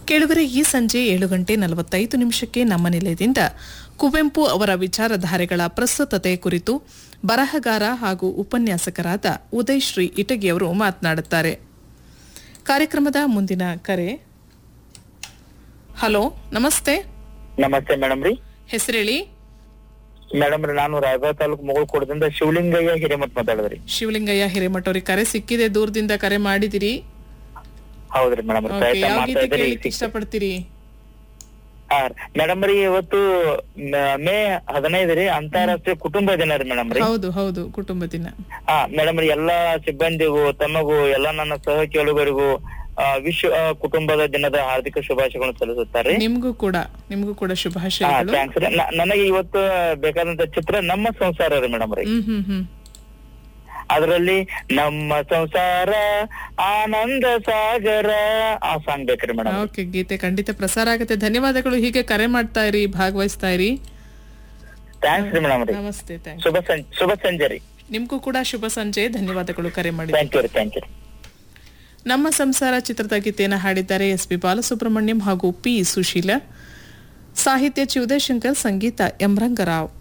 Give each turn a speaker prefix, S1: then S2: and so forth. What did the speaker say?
S1: ಕೇಳುಗರೆ ಈ ಸಂಜೆ ಏಳು ಗಂಟೆ ನಲವತ್ತೈದು ನಿಮಿಷಕ್ಕೆ ನಮ್ಮ ನಿಲಯದಿಂದ ಕುವೆಂಪು ಅವರ ವಿಚಾರಧಾರೆಗಳ ಪ್ರಸ್ತುತತೆ ಕುರಿತು ಬರಹಗಾರ ಹಾಗೂ ಉಪನ್ಯಾಸಕರಾದ ಉದಯ್ ಶ್ರೀ ಇಟಗಿ ಅವರು ಮಾತನಾಡುತ್ತಾರೆ ಕಾರ್ಯಕ್ರಮದ ಮುಂದಿನ ಕರೆ ಹಲೋ ನಮಸ್ತೆ
S2: ನಮಸ್ತೆ ಮೇಡಮ್ ರೀ
S1: ಹೆಸರೇಳಿ
S2: ಮೇಡಮ್ ರೀ ನಾನು ರಾಯಬಾಗ ತಾಲೂಕು ಮುಗುಳ್ಕೋಟದಿಂದ ಶಿವಲಿಂಗಯ್ಯ ಹಿರೇಮಠ್ ಮಾತಾಡಿದ್ರಿ
S1: ಶಿವಲಿಂಗಯ್ಯ ಹಿರೇಮಠ ಅವ್ರಿಗೆ ಕರೆ ಸಿಕ್ಕಿದೆ ದೂರದಿಂದ ಕರೆ ಮಾಡಿದಿರಿ
S2: ಹೌದ್ರಿ ಮೇಡಮ್
S1: ಓಕೆ
S2: ಪ್ರಯತ್ನ
S1: ಯಾವ
S2: ಮಾಡ್ತಾ
S1: ಗೀತೆ
S2: ಇದ್ರಿ
S1: ಕೇಳಲಿಕ್ಕೆ ಇಷ್ಟಪಡ್ತೀರಿ
S2: ಹಾ ಮೇಡಮ್ ರೀ ಇವತ್ತು ಮ- ಮೇ ಹದಿನೈದು ರೀ ಅಂತಾರಾಷ್ಟ್ರೀಯ ಕುಟುಂಬ ದಿನ ರೀ ಮೇಡಮ್ ರೀ
S1: ಹೌದು ಹೌದು ಕುಟುಂಬ ದಿನ
S2: ಹಾ ಮೇಡಮ್ ರೀ ಎಲ್ಲಾ ಸಿಬ್ಬಂದಿಗೂ ತಮಗೂ ಎಲ್ಲಾ ನನ್ನ ಸಹ ಕೇಳುಗರಿಗೂ ಆ, ವಿಶ್ವ ಆ, ಕುಟುಂಬದ ದಿನದ ಹಾರ್ದಿಕ ಶುಭಾಶಯಗಳನ್ನು ಸಲ್ಲಿಸುತ್ತಾರೆ
S1: ನಿಮ್ಗೂ ಕೂಡ ನಿಮ್ಗೂ ಕೂಡ
S2: ಹಾ
S1: ಶುಭಾಶಯಗಳು
S2: ಥ್ಯಾಂಕ್ಸ್ ರೀ ನ- ನನಗೆ ಇವತ್ತು ಬೇಕಾದಂತ ಚಿತ್ರ ನಮ್ಮ ಸಂಸಾರ ರೀ ಮೇಡಮ್ ರೀ
S1: ಹ್ಮ್ ಹ್ಮ್ ಹ್ಮ್
S2: ಅದರಲ್ಲಿ ನಮ್ಮ ಸಂಸಾರ ಆನಂದ ಸಾಗರ ಆ ಸಾಂಗ್ ಬೇಕ್ರಿ ಮೇಡಮ್
S1: ಓಕೆ ಗೀತೆ ಖಂಡಿತ ಪ್ರಸಾರ ಆಗುತ್ತೆ ಧನ್ಯವಾದಗಳು ಹೀಗೆ ಕರೆ ಮಾಡ್ತಾ ಇರಿ ಭಾಗವಹಿಸ್ತಾ ಇರಿ
S2: ಥ್ಯಾಂಕ್ಸ್ ರೀ ಮೇಡಮ್ ರೀ
S1: ನಮಸ್ತೆ ಥ್ಯಾಂಕ್
S2: ಶುಭ ಸಂಜೆ ಶುಭ ಸಂಜೆ ರೀ
S1: ನಿಮ್ಗೂ ಕೂಡ ಶುಭ ಸಂಜೆ ಧನ್ಯವಾದಗಳು ಕರೆ ಮಾಡಿ
S2: ಥ್ಯಾಂಕ್ ಯು ರೀ ಥ್ಯಾಂಕ್ ಯು ರೀ
S1: ನಮ್ಮ ಸಂಸಾರ ಚಿತ್ರದ ಗೀತೆಯನ್ನು ಹಾಡಿದ್ದಾರೆ ಎಸ್ ಪಿ ಬಾಲಸುಬ್ರಹ್ಮಣ್ಯಂ ಹಾಗೂ ಪಿ ಸುಶೀಲ ಸಾಹಿತ್ಯ ಚಿ ಉದಯಶಂಕರ್ ಸಂಗೀತ ಎಂ ರಂಗರಾವ್